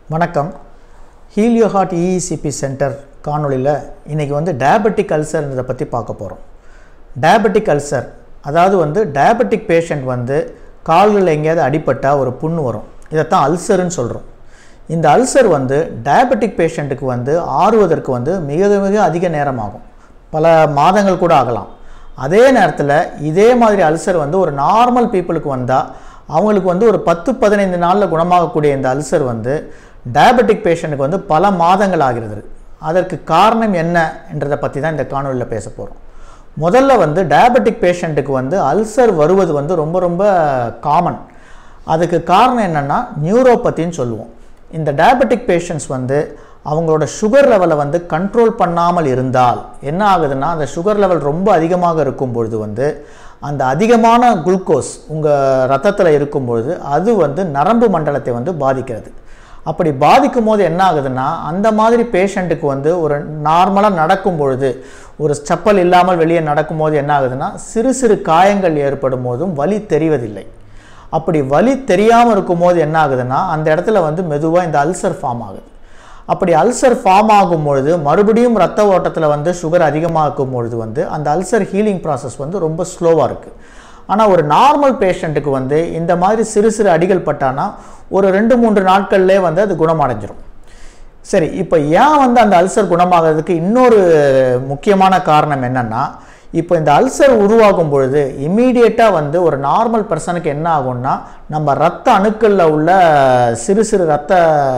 வணக்கம் helio heart EECP centre காணொளியில் இன்றைக்கி வந்து டயபெட்டிக் அல்சர்ன்றதை பற்றி பார்க்க போகிறோம் டயபெட்டிக் அல்சர் அதாவது வந்து டயபெட்டிக் பேஷண்ட் வந்து கால்களில் எங்கேயாவது அடிபட்டால் ஒரு புண்ணு வரும் இதைத்தான் அல்சர்னு சொல்கிறோம் இந்த அல்சர் வந்து டயபெட்டிக் பேஷண்ட்டுக்கு வந்து ஆறுவதற்கு வந்து மிக மிக அதிக நேரம் ஆகும் பல மாதங்கள் கூட ஆகலாம் அதே நேரத்தில் இதே மாதிரி அல்சர் வந்து ஒரு நார்மல் பீப்புளுக்கு வந்தால் அவங்களுக்கு வந்து ஒரு பத்து பதினைந்து நாளில் குணமாகக்கூடிய இந்த அல்சர் வந்து டயபெட்டிக் பேஷண்ட்டுக்கு வந்து பல மாதங்கள் ஆகிறது அதற்கு காரணம் என்ன என்றதை பற்றி தான் இந்த காணொலியில் பேச போகிறோம் முதல்ல வந்து டயபெட்டிக் பேஷண்ட்டுக்கு வந்து அல்சர் வருவது வந்து ரொம்ப ரொம்ப காமன் அதுக்கு காரணம் என்னென்னா நியூரோபத்தின்னு சொல்லுவோம் இந்த டயபெட்டிக் பேஷண்ட்ஸ் வந்து அவங்களோட சுகர் லெவலை வந்து கண்ட்ரோல் பண்ணாமல் இருந்தால் என்ன ஆகுதுன்னா அந்த சுகர் லெவல் ரொம்ப அதிகமாக இருக்கும் பொழுது வந்து அந்த அதிகமான குளுக்கோஸ் உங்கள் ரத்தத்தில் இருக்கும் பொழுது அது வந்து நரம்பு மண்டலத்தை வந்து பாதிக்கிறது அப்படி பாதிக்கும் போது என்ன ஆகுதுன்னா அந்த மாதிரி பேஷண்ட்டுக்கு வந்து ஒரு நார்மலாக நடக்கும் பொழுது ஒரு செப்பல் இல்லாமல் வெளியே நடக்கும்போது என்ன ஆகுதுன்னா சிறு சிறு காயங்கள் ஏற்படும் போதும் வலி தெரிவதில்லை அப்படி வலி தெரியாமல் இருக்கும்போது என்ன ஆகுதுன்னா அந்த இடத்துல வந்து மெதுவாக இந்த அல்சர் ஃபார்ம் ஆகுது அப்படி அல்சர் ஃபார்ம் ஆகும் பொழுது மறுபடியும் ரத்த ஓட்டத்தில் வந்து சுகர் அதிகமாகும் பொழுது வந்து அந்த அல்சர் ஹீலிங் ப்ராசஸ் வந்து ரொம்ப ஸ்லோவாக இருக்குது ஆனால் ஒரு நார்மல் பேஷண்ட்டுக்கு வந்து இந்த மாதிரி சிறு சிறு அடிகள் பட்டானா ஒரு ரெண்டு மூன்று நாட்கள்லேயே வந்து அது குணமடைஞ்சிரும் சரி இப்போ ஏன் வந்து அந்த அல்சர் குணமாகிறதுக்கு இன்னொரு முக்கியமான காரணம் என்னென்னா இப்போ இந்த அல்சர் உருவாகும் பொழுது இம்மீடியட்டாக வந்து ஒரு நார்மல் பர்சனுக்கு என்ன ஆகும்னா நம்ம ரத்த அணுக்களில் உள்ள சிறு சிறு ரத்த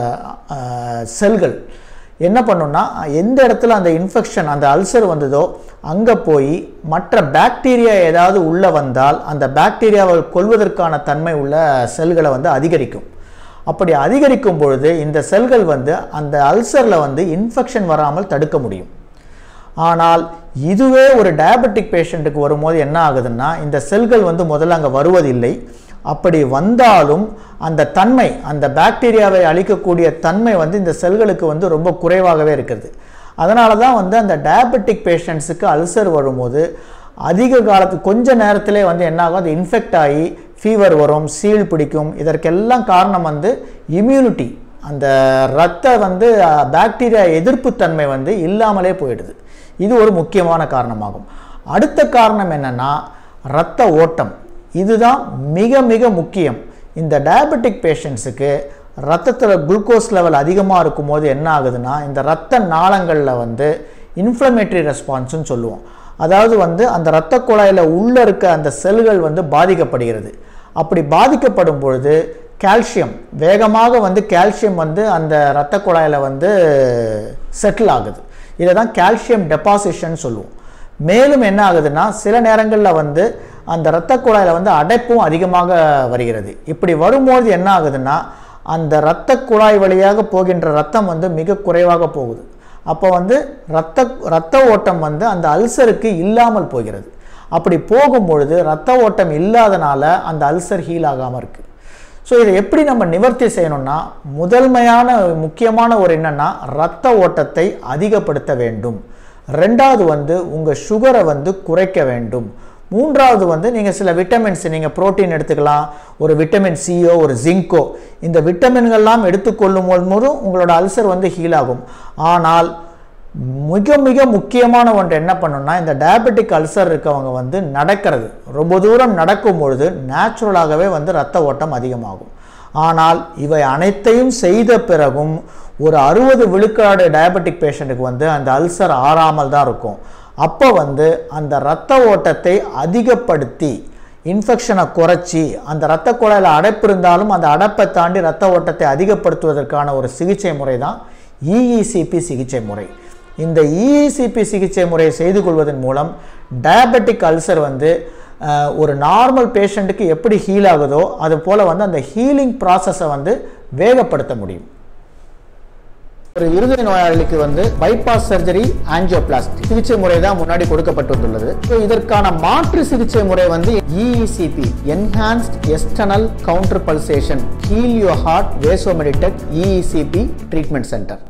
செல்கள் என்ன பண்ணுன்னா எந்த இடத்துல அந்த இன்ஃபெக்ஷன் அந்த அல்சர் வந்ததோ அங்கே போய் மற்ற பாக்டீரியா ஏதாவது உள்ளே வந்தால் அந்த பாக்டீரியாவை கொள்வதற்கான தன்மை உள்ள செல்களை வந்து அதிகரிக்கும் அப்படி அதிகரிக்கும் பொழுது இந்த செல்கள் வந்து அந்த அல்சரில் வந்து இன்ஃபெக்ஷன் வராமல் தடுக்க முடியும் ஆனால் இதுவே ஒரு டயபெட்டிக் பேஷண்ட்டுக்கு வரும்போது என்ன ஆகுதுன்னா இந்த செல்கள் வந்து முதல்ல அங்கே வருவதில்லை அப்படி வந்தாலும் அந்த தன்மை அந்த பாக்டீரியாவை அழிக்கக்கூடிய தன்மை வந்து இந்த செல்களுக்கு வந்து ரொம்ப குறைவாகவே இருக்கிறது அதனால தான் வந்து அந்த டயபெட்டிக் பேஷண்ட்ஸுக்கு அல்சர் வரும்போது அதிக காலத்துக்கு கொஞ்ச நேரத்திலே வந்து என்ன ஆகும் அது இன்ஃபெக்ட் ஆகி ஃபீவர் வரும் சீல் பிடிக்கும் இதற்கெல்லாம் காரணம் வந்து இம்யூனிட்டி அந்த ரத்த வந்து பாக்டீரியா எதிர்ப்பு தன்மை வந்து இல்லாமலே போயிடுது இது ஒரு முக்கியமான காரணமாகும் அடுத்த காரணம் என்னென்னா இரத்த ஓட்டம் இதுதான் மிக மிக முக்கியம் இந்த டயபெட்டிக் பேஷண்ட்ஸுக்கு ரத்தத்தில் குளுக்கோஸ் லெவல் அதிகமாக இருக்கும்போது என்ன ஆகுதுன்னா இந்த ரத்த நாளங்களில் வந்து இன்ஃப்ளமேட்டரி ரெஸ்பான்ஸ்னு சொல்லுவோம் அதாவது வந்து அந்த இரத்த குழாயில் உள்ளே இருக்க அந்த செல்கள் வந்து பாதிக்கப்படுகிறது அப்படி பாதிக்கப்படும் பொழுது கால்சியம் வேகமாக வந்து கால்சியம் வந்து அந்த இரத்த குழாயில் வந்து செட்டில் ஆகுது இதை தான் கால்சியம் டெபாசிஷன் சொல்லுவோம் மேலும் என்ன ஆகுதுன்னா சில நேரங்களில் வந்து அந்த இரத்த குழாயில் வந்து அடைப்பும் அதிகமாக வருகிறது இப்படி வரும்போது என்ன ஆகுதுன்னா அந்த இரத்த குழாய் வழியாக போகின்ற ரத்தம் வந்து மிக குறைவாக போகுது அப்போ வந்து ரத்த ரத்த ஓட்டம் வந்து அந்த அல்சருக்கு இல்லாமல் போகிறது அப்படி போகும்பொழுது ரத்த ஓட்டம் இல்லாதனால அந்த அல்சர் ஹீல் ஆகாமல் இருக்குது ஸோ இதை எப்படி நம்ம நிவர்த்தி செய்யணும்னா முதன்மையான முக்கியமான ஒரு என்னென்னா ரத்த ஓட்டத்தை அதிகப்படுத்த வேண்டும் ரெண்டாவது வந்து உங்கள் சுகரை வந்து குறைக்க வேண்டும் மூன்றாவது வந்து நீங்கள் சில விட்டமின்ஸ் நீங்கள் புரோட்டீன் எடுத்துக்கலாம் ஒரு விட்டமின் சியோ ஒரு ஜிங்கோ இந்த விட்டமின்கள்லாம் எடுத்துக்கொள்ளும் போதும் உங்களோட அல்சர் வந்து ஹீல் ஆகும் ஆனால் மிக மிக முக்கியமான ஒன்று என்ன பண்ணுன்னா இந்த டயபெட்டிக் அல்சர் இருக்கவங்க வந்து நடக்கிறது ரொம்ப தூரம் நடக்கும் பொழுது நேச்சுரலாகவே வந்து ரத்த ஓட்டம் அதிகமாகும் ஆனால் இவை அனைத்தையும் செய்த பிறகும் ஒரு அறுபது விழுக்காடு டயபெட்டிக் பேஷண்ட்டுக்கு வந்து அந்த அல்சர் ஆறாமல் தான் இருக்கும் அப்போ வந்து அந்த இரத்த ஓட்டத்தை அதிகப்படுத்தி இன்ஃபெக்ஷனை குறைச்சி அந்த இரத்த குழாயில் அடைப்பு இருந்தாலும் அந்த அடைப்பை தாண்டி இரத்த ஓட்டத்தை அதிகப்படுத்துவதற்கான ஒரு சிகிச்சை முறை தான் இஇசிபி சிகிச்சை முறை இந்த இஇசிபி சிகிச்சை முறையை செய்து கொள்வதன் மூலம் டயபெட்டிக் அல்சர் வந்து ஒரு நார்மல் பேஷண்ட்டுக்கு எப்படி ஹீல் ஆகுதோ அது போல் வந்து அந்த ஹீலிங் ப்ராசஸை வந்து வேகப்படுத்த முடியும் ஒரு இருதய நோயாளிக்கு வந்து பைபாஸ் சர்ஜரி ஆஞ்சியோபிளாஸ்டி சிகிச்சை முறை தான் முன்னாடி கொடுக்கப்பட்டுள்ளது ஸோ இதற்கான மாற்று சிகிச்சை முறை வந்து EECP enhanced external counter pulsation heal yo heart Vasomeditech EECP treatment centre